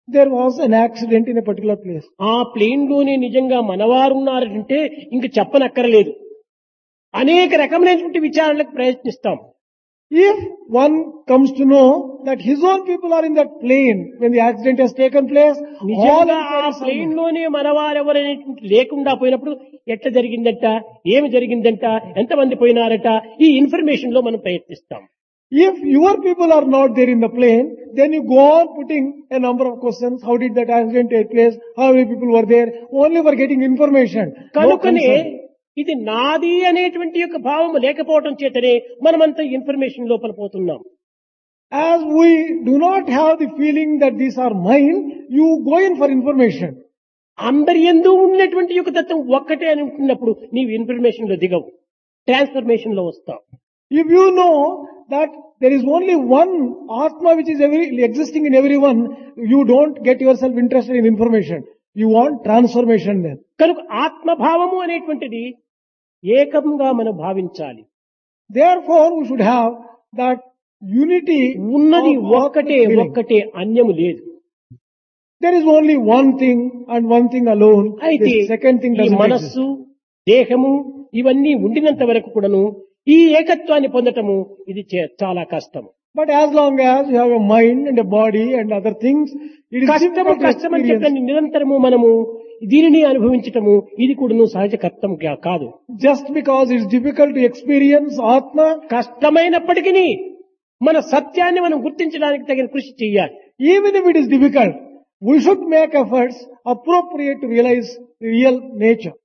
there was an accident in a particular place. ఆ plane లోనే నిజంగా మనవారున్నారంటే ఇంక చెప్పనక్కరలేదు అనేక రకమైనటువంటి విచారణలకు ప్రయత్నిస్తాం If one comes to know that his own people are in that plane when the accident has taken place, all నిజంగా ఆ inquiries are ప్లేన్ made. లోనే మనవారెవరైనటువంటి లేకుండా పోయినప్పుడు ఎట్లా జరిగిందంట ఏమి జరిగిందంట ఎంతమంది పోయినారట ఈ ఇన్ఫర్మేషన్ లో మనం ప్రయత్నిస్తాం If your people are not there in the plane, then you go on putting a number of questions. How did that accident take place? How many people were there? Only for getting information. No కనుకనే concern. ఇది నాది అనేటువంటి యొక్క భావం లేకపోవడం చేతనే మనమంతా information లోపల పోతున్నాం As we do not have the feeling that these are mine, you go in for information. అందరి ఎందు ఉన్నటువంటి యొక్క తత్వం ఒక్కటే అని ఉంటున్నప్పుడు నీవు ఇన్ఫర్మేషన్ లో దిగవు ట్రాన్స్ఫర్మేషన్ లో వస్తావు If you know that there is only one Atma which is every, existing in everyone, you don't get yourself interested in information. You want transformation then. కనుక ఆత్మభావము అనేటువంటిది ఏకంగా మనం భావించాలి Therefore, we should have that unity. ఉన్నది of Atma ఒక్కటే feeling. ఒక్కటే అన్యము లేదు There is only one thing and one thing alone. అయితే The second thing ఈ doesn't exist. మనస్సు దేహము ఇవన్నీ ఉండినంత వరకు కూడాను ఈ ఏకత్వాన్ని పొందటము ఇది చే- చాలా కష్టం But as long as you have a mind and a body and other things, it is కష్టము difficult to కష్టం అని experience. చెప్పని నిరంతరము మనము దీనిని అనుభవించటము ఇది కూడాను సహజ కర్తం కా- కాదు Just because it's difficult to experience Atma, కష్టమైనప్పటికీ మన సత్యాన్ని మనం గుర్తించడానికి తగిన కృషి చేయాలి even if it is difficult, we should make efforts appropriate to realize the real nature.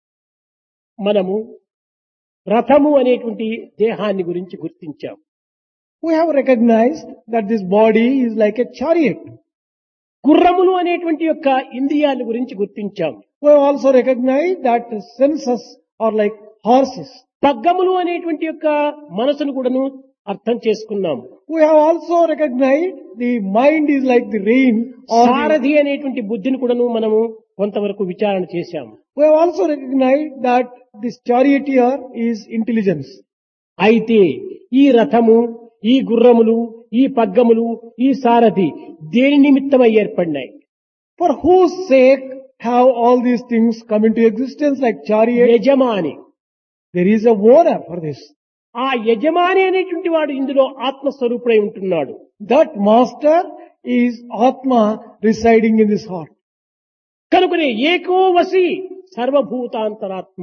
మనము రథము అనేటువంటి దేహాన్ని గురించి గుర్తించాం We have recognized that this body is like a chariot. గుర్రములు అనేటువంటి యొక్క ఇంద్రియాల గురించి గుర్తించాం We have also recognized that the senses are like horses. పగ్గములు అనేటువంటి యొక్క మనసును కూడాను అర్థం చేసుకున్నాం We have also recognized the mind is like the rein or the- సారథి అనేటువంటి బుద్ధిని కూడాను మనము కొంతవరకు విచారణ చేశాము we have also recognized that this charioteer is intelligence. అయితే ఈ రథము ఈ గుర్రములు ఈ పగ్గములు ఈ సారథి దేని నిమిత్తమై ఏర్పడినాయి For whose sake have all these things come into existence like chariot? యజమాని There is a owner for this. ఆ యజమాని అనేటువంటి వాడు ఇందులో ఆత్మస్వరూపుడై ఉంటున్నాడు That master is Atma residing in this heart. కనుకనే ఏకో వసి సర్వభూతాంతరాత్మ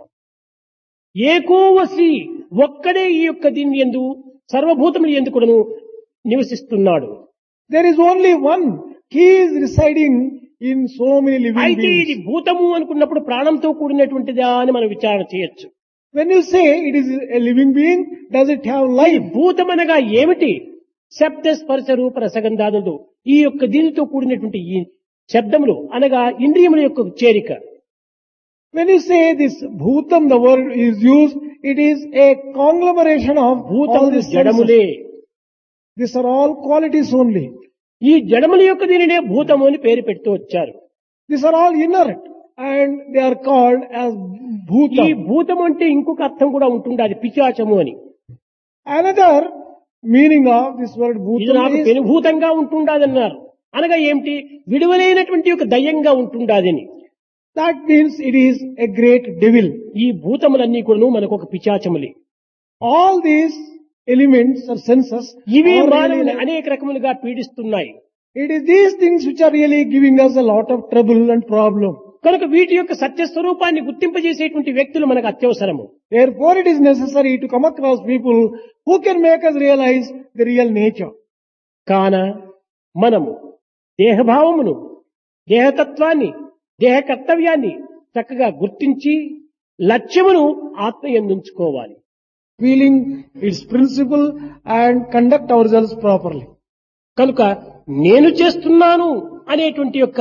ఏకో వసి ఒక్కడే ఈ యొక్క దీని ఎందు సర్వభూతములు ఎందుకును నివసిస్తున్నాడు There is only one. He is residing in so many living అయితే ఇది beings. భూతము అనుకున్నప్పుడు ప్రాణంతో కూడినటువంటిదా అని మనం విచారణ చేయొచ్చు When you say it is a living being, does it have ఈ life? భూతమనగా ఏమిటి శబ్ద స్పర్శ రూప రసగంధాదులు ఈ యొక్క దీనితో కూడినటువంటి ఈ శబ్దములు అనగా ఇంద్రియముల యొక్క చేరిక When you say this bhutam, the word is used, it is a conglomeration of all భూతములు these senses. జడములే These are all qualities only. ఈ జడముల యొక్క దీనినే భూతము అని పేరు పెడుతూ వచ్చారు These are all inert and they are called as ఈ bhutam. భూతం అంటే ఇంకొక అర్థం కూడా ఉంటుంది అది పిచాచము అని Another meaning of this word ఇది నాకు bhutam is పెనుభూతంగా ఉంటుండాదన్నారు అనగా ఏమిటి విడువలైనటువంటి ఒక దయ్యంగా ఉంటుండాదని that means it is a great devil. ఈ భూతములన్నీ కూడా మనకు ఒక పిచాచములే All these elements or senses ఇవి are మానవుని really like- అనేక రకములుగా పీడిస్తున్నాయి it is these things which are really giving us a lot of trouble and problem. కనుక వీటి యొక్క సత్య స్వరూపాన్ని గుర్తింపజేసేటువంటి వ్యక్తులు మనకు అత్యవసరము Therefore it is necessary to come across people who can make us realize the real nature. కాన మనము దేహభావమును దేహతత్వాన్ని దేహ కర్తవ్యాన్ని చక్కగా గుర్తించి లక్ష్యమును ఆత్మ ఎందుంచుకోవాలి Feeling its principle and conduct ourselves properly. కనుక నేను చేస్తున్నాను అనేటువంటి యొక్క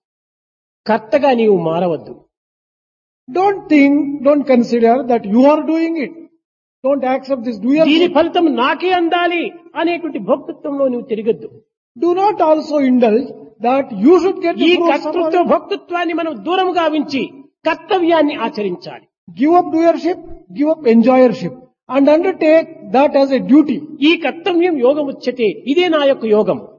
కర్తగా నీవు మారవద్దు Don't think, don't consider that you are doing it. Don't accept this దీని doership. ఫలితం నాకే అందాలి అనేటువంటి భక్తత్వంలో నువ్వు తిరగద్దు Do not also indulge that you should get ఈ the fruits of కర్తృత్వ our- భక్తత్వాన్ని మనం దూరముగా ఉంచి కర్తవ్యాన్ని ఆచరించాలి Give up doership, give up enjoyership and undertake that as a duty. ఈ కర్తవ్యం యోగం వచ్చతే ఇదే నా యొక్క యోగం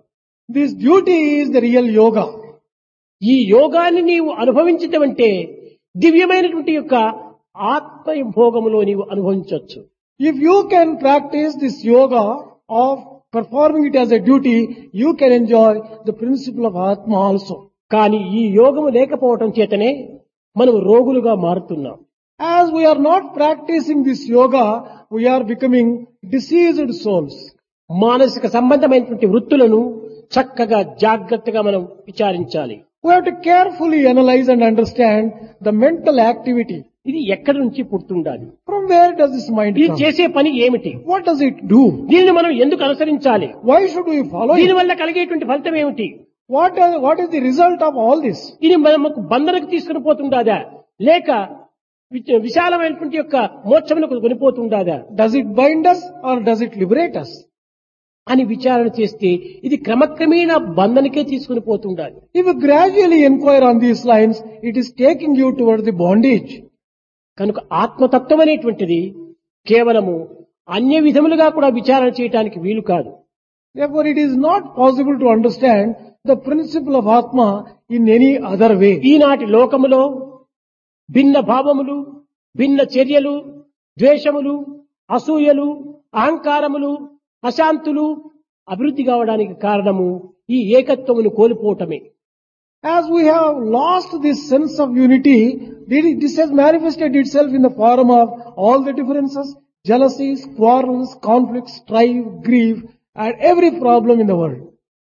This duty is the real yoga. ఈ యోగాన్ని నీవు అనుభవించటం అంటే దివ్యమైనటువంటి యొక్క ఆత్మ భోగములో నీవు అనుభవించవచ్చు If you can practice this yoga of performing it as a duty, you can enjoy the principle of Atma also. కానీ ఈ యోగము లేకపోవటం చేతనే మనం రోగులుగా మారుతున్నాం As we are not practicing this yoga, we are becoming diseased souls. మానసిక సంబంధమైనటువంటి వృత్తులను చక్కగా జాగ్రత్తగా మనం విచారించాలి We have to carefully analyze and understand the mental activity. ఇది ఎక్కడి నుంచి పుట్టుండాలి From where does this mind ఇది come? చేసే పని ఏమిటి What does it do? దీనిని మనం ఎందుకు అనుసరించాలి Why should we follow దీని it? వల్ల కలిగేటువంటి ఫలితం ఏమిటి What, are, what is the result of all this? ఇది మనకు బంధనకు తీసుకుని పోతుండాదా లేక వి- విశాలమైనటువంటి యొక్క మోక్షమునకు కొనిపోతుండాదా Does it bind us or does it liberate us? అని విచారణ చేస్తే ఇది క్రమక్రమేణా బంధనకే తీసుకుని పోతుండాలి If you gradually inquire on these lines, it is taking you towards the bondage. కనుక ఆత్మతత్వం అనేటువంటిది కేవలము అన్య విధములుగా కూడా విచారణ చేయటానికి వీలు కాదు Therefore, it is not possible to understand the principle of Atma in any other way. ఈనాటి లోకములో భిన్న భావములు భిన్న చర్యలు ద్వేషములు అసూయలు అహంకారములు అశాంతులు అభివృద్ధి కావడానికి కారణము ఈ ఏకత్వమును కోల్పోవటమే As we have lost this sense of unity, this has manifested itself in the form of all the differences, jealousies, quarrels, conflicts, strife, grief, and every problem in the world.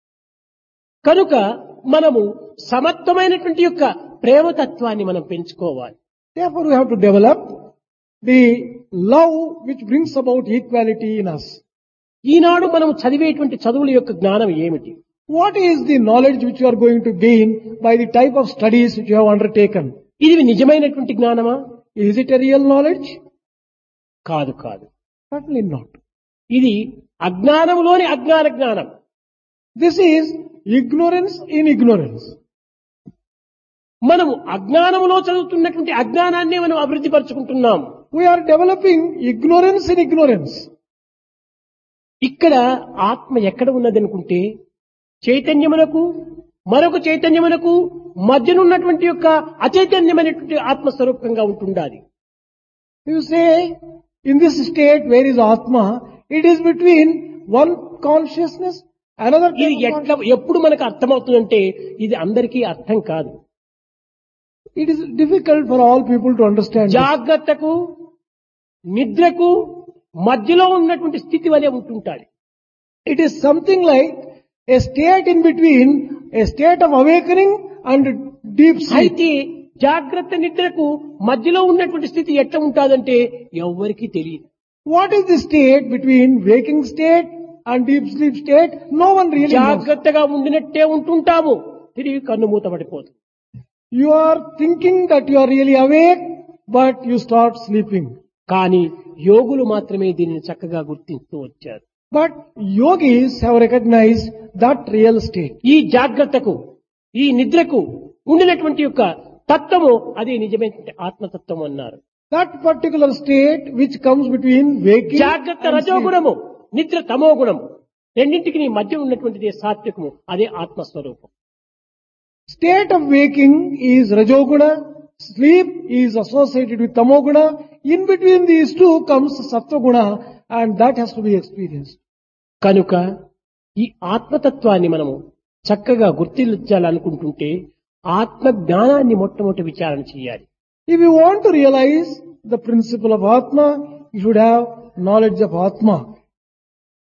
కనుక మనము సమత్వమైనటువంటి యొక్క ప్రేమతత్వాన్ని మనం పెంచుకోవాలి Therefore, we have to develop the love which brings about equality in us. ఈనాడు మనం చదివేటువంటి చదువుల యొక్క జ్ఞానం ఏమిటి What is the knowledge which you are going to gain by the type of studies which you have undertaken? ఇది నిజమైనటువంటి జ్ఞానమా Is it a real knowledge? కాదు కాదు Certainly not. ఇది అజ్ఞానములోని అజ్ఞాన జ్ఞానం This is ignorance in ignorance. మనము అజ్ఞానములో చదువుతున్నటువంటి అజ్ఞానాన్నే మనం అభివృద్ధి పరుచుకుంటున్నాం We are developing ignorance in ignorance. ఇక్కడ ఆత్మ ఎక్కడ ఉన్నదనుకుంటే చైతన్యమునకు మరొక చైతన్యమునకు మధ్యనున్నటువంటి యొక్క అచైతన్యమైనటువంటి ఆత్మస్వరూపంగా ఉంటుండాలి You say, in this state, where is Atma? It is between one consciousness, another ఇది type of ఎట్లా ఎప్పుడు మనకు అర్థమవుతుందంటే ఇది అందరికీ అర్థం కాదు It is difficult for all people to understand. this. జాగ్రత్తకు నిద్రకు మధ్యలో ఉన్నటువంటి స్థితి వలె ఉంటుంటాడు It is something like a state in between a state of awakening and deep sleep. అయితే జాగ్రత్త నిద్రకు మధ్యలో ఉన్నటువంటి స్థితి ఎట్లా ఉంటాదంటే ఎవ్వరికీ తెలియదు What is the state between waking state and deep sleep state? No one really knows. జాగ్రత్తగా ఉండినట్టే ఉంటుంటాము తిరిగి కన్ను మూత పడిపోతుంది You are thinking that you are really awake, but you start sleeping. కానీ యోగులు మాత్రమే దీనిని చక్కగా గుర్తిస్తూ వచ్చారు But yogis have recognized that real state. ఈ జాగ్రత్తకు ఈ నిద్రకు ఉండినటువంటి యొక్క తత్వము అదే నిజమైనటువంటి ఆత్మతత్వం అన్నారు That particular state which comes between waking జాగ్రత్త and sleep. రజోగుణము నిద్ర తమో గుణము రెండింటికి నీ మధ్య ఉన్నటువంటిది సాత్వికము అదే ఆత్మస్వరూపం State of waking is Rajoguna, sleep is associated with Tamoguna. In between these two comes Sattva and that has to be experienced. కనుక ఈ ఆత్మతత్వాన్ని మనము చక్కగా గుర్తించాలనుకుంటుంటే ఆత్మ జ్ఞానాన్ని మొట్టమొదటి విచారణ చేయాలి If you want to realize the principle of Atma, you should have knowledge of Atma.